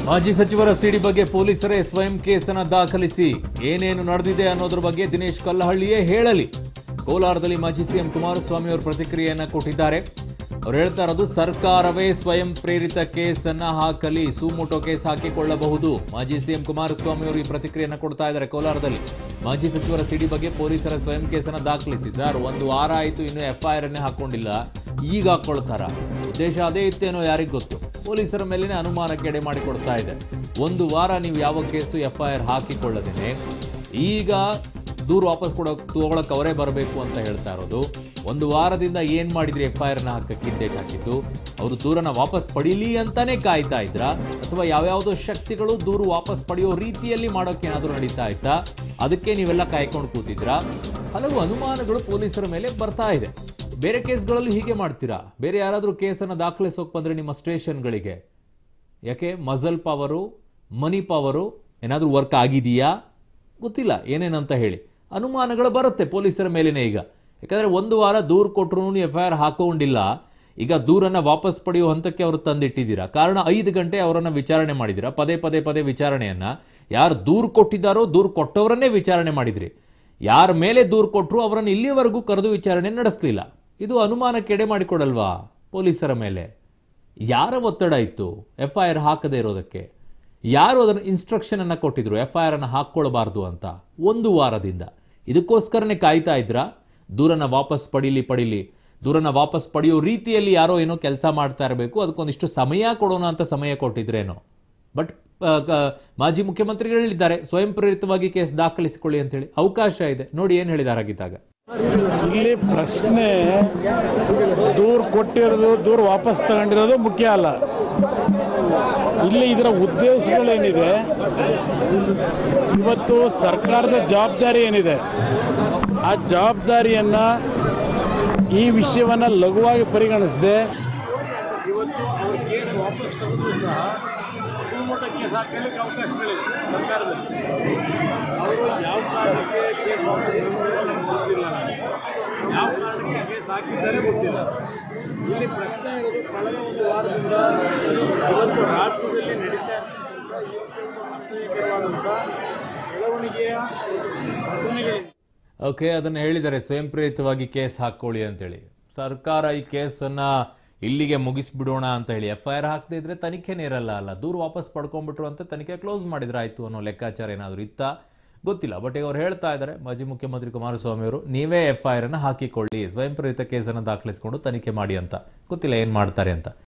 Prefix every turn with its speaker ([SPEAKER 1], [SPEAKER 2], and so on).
[SPEAKER 1] ಮಾಜಿ ಸಚಿವರ ಸಿಡಿ ಬಗ್ಗೆ ಪೊಲೀಸರೇ ಸ್ವಯಂ ಕೇಸನ್ನ ದಾಖಲಿಸಿ ಏನೇನು ನಡೆದಿದೆ ಅನ್ನೋದ್ರ ಬಗ್ಗೆ ದಿನೇಶ್ ಕಲ್ಲಹಳ್ಳಿಯೇ ಹೇಳಲಿ ಕೋಲಾರದಲ್ಲಿ ಮಾಜಿ ಸಿಎಂ ಕುಮಾರಸ್ವಾಮಿ ಅವರು ಪ್ರತಿಕ್ರಿಯೆಯನ್ನ ಕೊಟ್ಟಿದ್ದಾರೆ ಅವ್ರು ಹೇಳ್ತಾ ಇರೋದು ಸರ್ಕಾರವೇ ಸ್ವಯಂ ಪ್ರೇರಿತ ಕೇಸನ್ನ ಹಾಕಲಿ ಸುಮೋಟೋ ಕೇಸ್ ಹಾಕಿಕೊಳ್ಳಬಹುದು ಮಾಜಿ ಸಿಎಂ ಕುಮಾರಸ್ವಾಮಿ ಅವರು ಈ ಪ್ರತಿಕ್ರಿಯೆಯನ್ನ ಕೊಡ್ತಾ ಇದ್ದಾರೆ ಕೋಲಾರದಲ್ಲಿ ಮಾಜಿ ಸಚಿವರ ಸಿಡಿ ಬಗ್ಗೆ ಪೊಲೀಸರ ಸ್ವಯಂ ಕೇಸನ್ನ ದಾಖಲಿಸಿ ಸರ್ ಒಂದು ವಾರ ಆಯಿತು ಇನ್ನು ಎಫ್ಐಆರ್ ಅನ್ನೇ ಹಾಕೊಂಡಿಲ್ಲ ಈಗ ಹಾಕೊಳ್ತಾರ ಉದ್ದೇಶ ಅದೇ ಇತ್ತೇನೋ ಯಾರಿಗ್ ಗೊತ್ತು ಪೊಲೀಸರ ಮೇಲಿನ ಅನುಮಾನಕ್ಕೆ ಎಡೆ ಮಾಡಿಕೊಡ್ತಾ ಇದೆ ಒಂದು ವಾರ ನೀವು ಯಾವ ಕೇಸು ಎಫ್ಐಆರ್ ಹಾಕಿಕೊಳ್ಳದೇನೆ ಈಗ ದೂರು ವಾಪಸ್ ಕೊಡೋ ತಗೊಳಕ್ ಅವರೇ ಬರಬೇಕು ಅಂತ ಹೇಳ್ತಾ ಇರೋದು ಒಂದು ವಾರದಿಂದ ಏನ್ ಮಾಡಿದ್ರಿ ಎಫ್ ಐ ಆರ್ನ ಹಾಕಕ್ಕೆ ಡೇಟ್ ಹಾಕಿದ್ದು ಅವರು ದೂರನ ವಾಪಸ್ ಪಡೀಲಿ ಅಂತಾನೆ ಕಾಯ್ತಾ ಇದ್ರಾ ಅಥವಾ ಯಾವ್ಯಾವುದೋ ಶಕ್ತಿಗಳು ದೂರು ವಾಪಸ್ ಪಡೆಯೋ ರೀತಿಯಲ್ಲಿ ಮಾಡೋಕೆ ಏನಾದರೂ ನಡೀತಾ ಇತ್ತಾ ಅದಕ್ಕೆ ನೀವೆಲ್ಲ ಕಾಯ್ಕೊಂಡು ಕೂತಿದ್ರಾ ಹಲವು ಅನುಮಾನಗಳು ಪೊಲೀಸರ ಮೇಲೆ ಬರ್ತಾ ಇದೆ ಬೇರೆ ಕೇಸ್ಗಳಲ್ಲಿ ಹೀಗೆ ಮಾಡ್ತೀರಾ ಬೇರೆ ಯಾರಾದರೂ ಕೇಸನ್ನು ದಾಖಲಿಸೋಕೆ ಬಂದರೆ ನಿಮ್ಮ ಸ್ಟೇಷನ್ಗಳಿಗೆ ಯಾಕೆ ಮಜಲ್ ಪವರು ಮನಿ ಪವರು ಏನಾದರೂ ವರ್ಕ್ ಆಗಿದೆಯಾ ಗೊತ್ತಿಲ್ಲ ಏನೇನಂತ ಹೇಳಿ ಅನುಮಾನಗಳು ಬರುತ್ತೆ ಪೊಲೀಸರ ಮೇಲೇನೆ ಈಗ ಯಾಕಂದರೆ ಒಂದು ವಾರ ದೂರು ಕೊಟ್ಟರು ಎಫ್ ಐ ಆರ್ ಹಾಕೊಂಡಿಲ್ಲ ಈಗ ದೂರನ್ನು ವಾಪಸ್ ಪಡೆಯುವ ಹಂತಕ್ಕೆ ಅವರು ತಂದಿಟ್ಟಿದ್ದೀರಾ ಕಾರಣ ಐದು ಗಂಟೆ ಅವರನ್ನು ವಿಚಾರಣೆ ಮಾಡಿದ್ದೀರಾ ಪದೇ ಪದೇ ಪದೇ ವಿಚಾರಣೆಯನ್ನು ಯಾರು ದೂರು ಕೊಟ್ಟಿದ್ದಾರೋ ದೂರು ಕೊಟ್ಟವರನ್ನೇ ವಿಚಾರಣೆ ಮಾಡಿದ್ರಿ ಯಾರ ಮೇಲೆ ದೂರು ಕೊಟ್ಟರು ಅವರನ್ನು ಇಲ್ಲಿಯವರೆಗೂ ಕರೆದು ವಿಚಾರಣೆ ನಡೆಸಲಿಲ್ಲ ಇದು ಅನುಮಾನಕ್ಕೆ ಎಡೆ ಮಾಡಿಕೊಡಲ್ವಾ ಪೊಲೀಸರ ಮೇಲೆ ಯಾರ ಒತ್ತಡ ಇತ್ತು ಎಫ್ ಐ ಆರ್ ಹಾಕದೇ ಇರೋದಕ್ಕೆ ಯಾರು ಅದನ್ನು ಇನ್ಸ್ಟ್ರಕ್ಷನ್ ಅನ್ನ ಕೊಟ್ಟಿದ್ರು ಎಫ್ ಐ ಆರ್ ಅನ್ನು ಹಾಕ್ಕೊಳ್ಬಾರ್ದು ಅಂತ ಒಂದು ವಾರದಿಂದ ಇದಕ್ಕೋಸ್ಕರನೇ ಕಾಯ್ತಾ ಇದ್ರಾ ದೂರನ ವಾಪಸ್ ಪಡೀಲಿ ಪಡೀಲಿ ದೂರನ ವಾಪಸ್ ಪಡೆಯೋ ರೀತಿಯಲ್ಲಿ ಯಾರೋ ಏನೋ ಕೆಲಸ ಮಾಡ್ತಾ ಇರಬೇಕು ಅದಕ್ಕೊಂದಿಷ್ಟು ಸಮಯ ಕೊಡೋಣ ಅಂತ ಸಮಯ ಕೊಟ್ಟಿದ್ರೇನೋ ಬಟ್ ಮಾಜಿ ಮುಖ್ಯಮಂತ್ರಿಗಳು ಹೇಳಿದ್ದಾರೆ ಸ್ವಯಂ ಪ್ರೇರಿತವಾಗಿ ಕೇಸ್ ದಾಖಲಿಸಿಕೊಳ್ಳಿ ಅಂತೇಳಿ ಅವಕಾಶ ಇದೆ ನೋಡಿ ಏನು ಹೇಳಿದಾರಾಗಿದ್ದಾಗ
[SPEAKER 2] ಇಲ್ಲಿ ಪ್ರಶ್ನೆ ದೂರು ಕೊಟ್ಟಿರೋದು ದೂರು ವಾಪಸ್ ತಗೊಂಡಿರೋದು ಮುಖ್ಯ ಅಲ್ಲ ಇಲ್ಲಿ ಇದರ ಉದ್ದೇಶಗಳೇನಿದೆ ಇವತ್ತು ಸರ್ಕಾರದ ಜವಾಬ್ದಾರಿ ಏನಿದೆ ಆ ಜವಾಬ್ದಾರಿಯನ್ನು ಈ ವಿಷಯವನ್ನು ಲಘುವಾಗಿ ಪರಿಗಣಿಸದೆ ಇವತ್ತು ಅವ್ರ ಕೇಸ್ ವಾಪಸ್ ತಗೊಂಡ್ರು ಸಹ ಸುಮೋಟ ಕೇಸ್ ಹಾಕಲಿಕ್ಕೆ ಅವಕಾಶಗಳಿದೆ ಸರ್ಕಾರದಲ್ಲಿ ಅವರು ಯಾವ ಕಾರಣಕ್ಕೆ ಕೇಸ್ ವಾಪಸ್ ತಗೊಂಡ್ರು ನಮ್ಗೆ ಗೊತ್ತಿಲ್ಲ ನನಗೆ. ಯಾವ ಕಾರಣಕ್ಕೆ ಕೇಸ್ ಹಾಕಿದ್ದಾರೆ ಗೊತ್ತಿಲ್ಲ ಇಲ್ಲಿ ಪ್ರಶ್ನೆ ಇರೋದು ಕಳೆದ ಒಂದು ವಾರದಿಂದ ಇವತ್ತು ರಾಜ್ಯದಲ್ಲಿ ನಡೀತಾ ಇರ್ತಕ್ಕಂಥ ಅಸಹ್ಯಕರವಾದಂಥ ಬೆಳವಣಿಗೆಯ ಘಟನೆಗಳಿದೆ
[SPEAKER 1] ಓಕೆ ಅದನ್ನು ಹೇಳಿದ್ದಾರೆ ಸ್ವಯಂ ಪ್ರೇರಿತವಾಗಿ ಕೇಸ್ ಹಾಕ್ಕೊಳ್ಳಿ ಅಂತೇಳಿ ಸರ್ಕಾರ ಈ ಕೇಸನ್ನು ಇಲ್ಲಿಗೆ ಮುಗಿಸ್ಬಿಡೋಣ ಅಂತ ಹೇಳಿ ಎಫ್ ಐ ಆರ್ ಹಾಕದೇ ಇದ್ರೆ ತನಿಖೆನೇ ಇರಲ್ಲ ಅಲ್ಲ ದೂರು ವಾಪಸ್ ಪಡ್ಕೊಂಡ್ಬಿಟ್ರು ಅಂತ ತನಿಖೆ ಕ್ಲೋಸ್ ಮಾಡಿದ್ರೆ ಆಯ್ತು ಅನ್ನೋ ಲೆಕ್ಕಾಚಾರ ಏನಾದರೂ ಇತ್ತಾ ಗೊತ್ತಿಲ್ಲ ಬಟ್ ಈಗ ಅವ್ರು ಹೇಳ್ತಾ ಇದ್ದಾರೆ ಮಾಜಿ ಮುಖ್ಯಮಂತ್ರಿ ಕುಮಾರಸ್ವಾಮಿ ಅವರು ನೀವೇ ಎಫ್ ಐ ಆರ್ ಅನ್ನು ಹಾಕಿಕೊಳ್ಳಿ ಸ್ವಯಂ ಪ್ರೇರಿತ ಕೇಸನ್ನು ದಾಖಲಿಸಿಕೊಂಡು ತನಿಖೆ ಮಾಡಿ ಅಂತ ಗೊತ್ತಿಲ್ಲ ಏನು ಮಾಡ್ತಾರೆ ಅಂತ